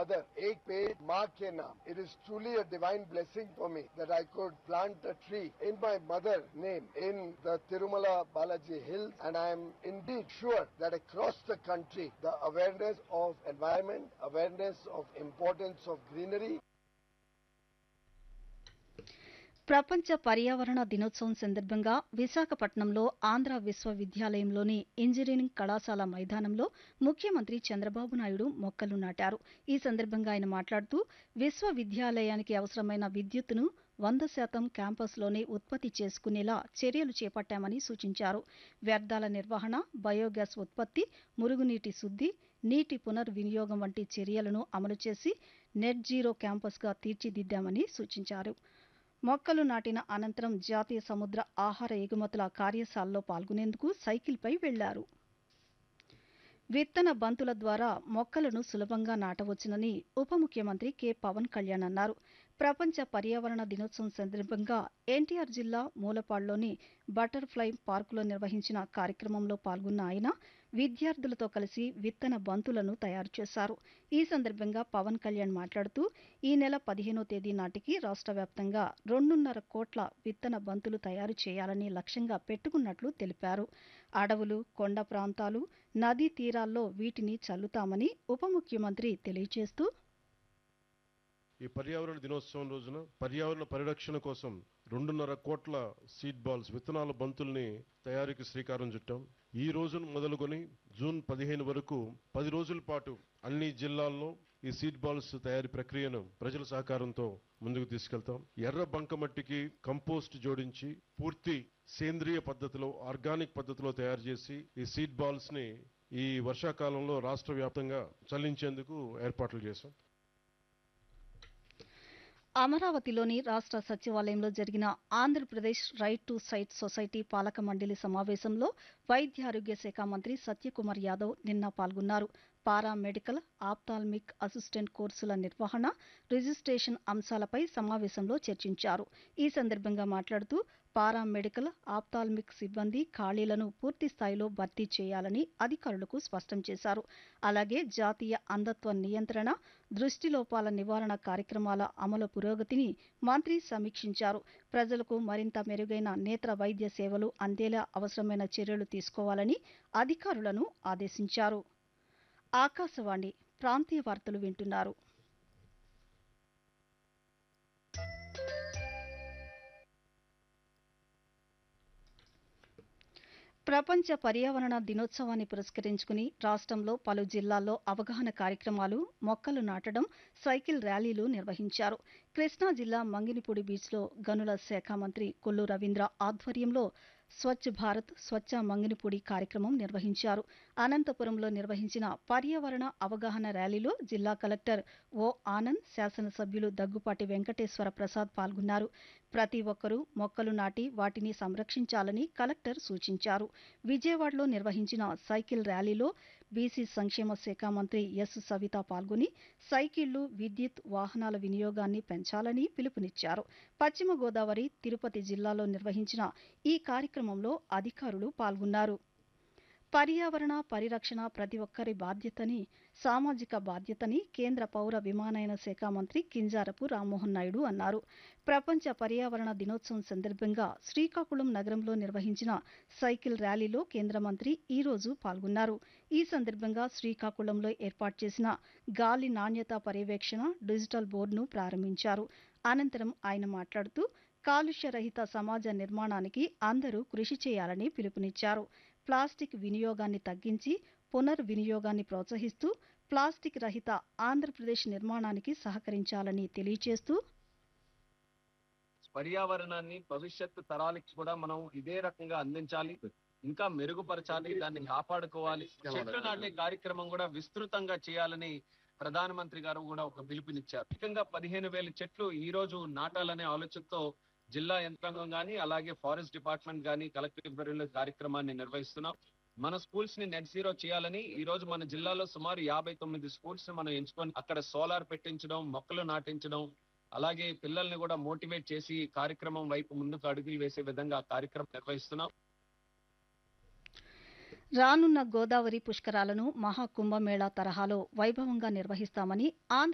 mother. Ek ped maa ke naam. It is truly a divine blessing for me that I could plant a tree in my mother name in the Tirumala Balaji Hills and I am indeed sure that across the country the awareness of environment, awareness of importance of greenery ప్రపంచ పర్యావరణ దినోత్సవం సందర్భంగా విశాఖపట్నంలో Andhra విశ్వవిద్యాలయంలోని engineering కళాశాల మైదానంలో ముఖ్యమంత్రి చంద్రబాబు నాయుడు మొక్కలు నాటారు ఈ సందర్భంగా ఆయన మాట్లాడుతూ విశ్వవిద్యాలయానికి అవసరమైన విద్యుత్తును వంద శాతం క్యాంపస్లోనే ఉత్పత్తి చేసుకునేలా చర్యలు చేపట్టామని సూచించారు వ్యర్థాల నిర్వహణ బయోగ్యాస్ ఉత్పత్తి మురుగునీటి శుద్ధి నీటి పునర్వినియోగం వంటి చర్యలను అమలు చేసి నెట్ జీరో క్యాంపస్గా తీర్చిదిద్దామని సూచించారు మొక్కలు నాటిన అనంతరం జాతీయ సముద్ర ఆహార ఎగుమతుల కార్యశాలలో పాల్గొనేందుకు సైకిల్పై వెళ్లారు విత్తన బంతుల ద్వారా మొక్కలను సులభంగా నాటవచ్చునని ఉప ముఖ్యమంత్రి కె పవన్ కళ్యాణ్ అన్నారు ప్రపంచ పర్యావరణ దినోత్సవం సందర్భంగా ఎన్టీఆర్ జిల్లా మూలపాడులోని బటర్ఫ్లై పార్కులో నిర్వహించిన కార్యక్రమంలో పాల్గొన్న ఆయన విద్యార్థులతో కలిసి విత్తన బంతులను తయారు చేశారు ఈ సందర్భంగా పవన్ కళ్యాణ్ మాట్లాడుతూ ఈ నెల పదిహేనో తేదీ నాటికి రాష్ట్ర వ్యాప్తంగా రెండున్నర కోట్ల విత్తన బంతులు తయారు చేయాలని లక్ష్యంగా పెట్టుకున్నట్లు తెలిపారు అడవులు కొండ ప్రాంతాలు నదీ తీరాల్లో వీటిని చల్లుతామని ఉప ముఖ్యమంత్రి తెలియజేస్తూ ఈ పర్యావరణ దినోత్సవం రోజున పర్యావరణ పరిరక్షణ కోసం రెండున్నర కోట్ల సీడ్ బాల్స్ విత్తనాల బంతుల్ని తయారీకి శ్రీకారం చుట్టాం ఈ రోజును మొదలుకొని జూన్ పదిహేను వరకు పది రోజుల పాటు అన్ని జిల్లాల్లో ఈ సీడ్ బాల్స్ తయారీ ప్రక్రియను ప్రజల సహకారంతో ముందుకు తీసుకెళ్తాం ఎర్ర బంకమట్టికి కంపోస్ట్ జోడించి పూర్తి సేంద్రియ పద్ధతిలో ఆర్గానిక్ పద్ధతిలో తయారు చేసి ఈ సీడ్ బాల్స్ ని ఈ వర్షాకాలంలో రాష్ట్ర వ్యాప్తంగా చల్లించేందుకు ఏర్పాట్లు చేశాం అమరావతిలోని రాష్ట్ర సచివాలయంలో జరిగిన Andhra Pradesh right to site society పాలక మండలి సమావేశంలో వైద్య ఆరోగ్య శాఖ మంత్రి సత్యకుమార్ యాదవ్ నిన్న పాల్గొన్నారు పారా మెడికల్ ఆప్తాల్మిక్ అసిస్టెంట్ కోర్సుల నిర్వహణ రిజిస్ట్రేషన్ అంశాలపై సమావేశంలో చర్చించారు ఈ సందర్భంగా మాట్లాడుతూ పారా మెడికల్ ఆప్తాల్మిక్ సిబ్బంది ఖాళీలను పూర్తి స్థాయిలో భర్తీ చేయాలని అధికారులకు స్పష్టం చేశారు అలాగే జాతీయ అంధత్వ నియంత్రణ దృష్టిలోపాల నివారణ కార్యక్రమాల అమలు పురోగతిని మంత్రి సమీక్షించారు ప్రజలకు మరింత మెరుగైన నేత్ర వైద్య సేవలు అందేలా అవసరమైన చర్యలు తీసుకోవాలని అధికారులను ఆదేశించారు ఆకాశవాణి ప్రాంతీయ వార్తలు వింటున్నారు ప్రపంచ పర్యావరణ దినోత్సవాన్ని పురస్కరించుకుని రాష్ట్రంలో పలు జిల్లాల్లో అవగాహన కార్యక్రమాలు మొక్కలు నాటడం సైకిల్ ర్యాలీలు నిర్వహించారు కృష్ణా జిల్లా మంగినిపూడి బీచ్లో గనుల శాఖ మంత్రి కొల్లు రవీంద్ర ఆధ్వర్యంలో స్వచ్ఛ భారత్ స్వచ్ఛ మంగినిపూడి కార్యక్రమం నిర్వహించారు అనంతపురంలో నిర్వహించిన పర్యావరణ అవగాహన ర్యాలీలో జిల్లా కలెక్టర్ ఓ ఆనంద్ శాసనసభ్యులు దగ్గుపాటి వెంకటేశ్వర ప్రసాద్ పాల్గొన్నారు ప్రతి ఒక్కరూ మొక్కలు నాటి వాటిని సంరక్షించాలని కలెక్టర్ సూచించారు విజయవాడలో నిర్వహించిన సైకిల్ ర్యాలీలో బీసీ సంక్షేమ శాఖ మంత్రి ఎస్ సవిత పాల్గొని సైకిళ్లు విద్యుత్ వాహనాల వినియోగాన్ని పెంచాలని పిలుపునిచ్చారు పశ్చిమ గోదావరి తిరుపతి జిల్లాలో నిర్వహించిన ఈ కార్యక్రమంలో అధికారులు పాల్గొన్నారు పర్యావరణ పరిరక్షణ ప్రతి ఒక్కరి బాధ్యతని సామాజిక బాధ్యతని కేంద్ర పౌర విమానయాన శాఖ మంత్రి కింజారపు రామ్మోహన్ నాయుడు అన్నారు ప్రపంచ పర్యావరణ దినోత్సవం సందర్భంగా శ్రీకాకుళం నగరంలో నిర్వహించిన సైకిల్ ర్యాలీలో కేంద్ర మంత్రి ఈ రోజు పాల్గొన్నారు ఈ సందర్భంగా శ్రీకాకుళంలో ఏర్పాటు చేసిన గాలి నాణ్యత పర్యవేక్షణ డిజిటల్ బోర్డును ప్రారంభించారు అనంతరం ఆయన మాట్లాడుతూ కాలుష్య రహిత సమాజ నిర్మాణానికి అందరూ కృషి చేయాలని పిలుపునిచ్చారు ప్లాస్టిక్ వినియోగాన్ని తగ్గించి పునర్వినియోగాన్ని ప్రోత్సహిస్తూ ప్లాస్టిక్ రహిత ఆంధ్రప్రదేశ్ నిర్మాణానికి సహకరించాలని తెలియజేస్తూ పర్యావరణాన్ని భవిష్యత్తు తరాలకి కూడా మనం ఇదే రకంగా అందించాలి ఇంకా మెరుగుపరచాలి దాన్ని కాపాడుకోవాలి చెట్లు నాటే కార్యక్రమం కూడా విస్తృతంగా చేయాలని ప్రధానమంత్రి గారు కూడా ఒక పిలుపునిచ్చారు ముఖ్యంగా పదిహేను వేల చెట్లు ఈ రోజు నాటాలనే ఆలోచనతో జిల్లా యంత్రాంగం గాని అలాగే ఫారెస్ట్ డిపార్ట్మెంట్ గాని కలెక్టర్ కార్యక్రమాన్ని నిర్వహిస్తున్నాం మన స్కూల్స్ ని నెట్ జీరో చేయాలని ఈ రోజు మన జిల్లాలో సుమారు యాభై తొమ్మిది స్కూల్స్ ని మనం ఎంచుకొని అక్కడ సోలార్ పెట్టించడం మొక్కలు నాటించడం అలాగే పిల్లల్ని కూడా మోటివేట్ చేసి ఈ కార్యక్రమం వైపు ముందుకు అడుగులు వేసే విధంగా ఆ కార్యక్రమం నిర్వహిస్తున్నాం రానున్న గోదావరి పుష్కరాలను మహాకుంభమేళా తరహాలో వైభవంగా నిర్వహిస్తామని ఆంధ్ర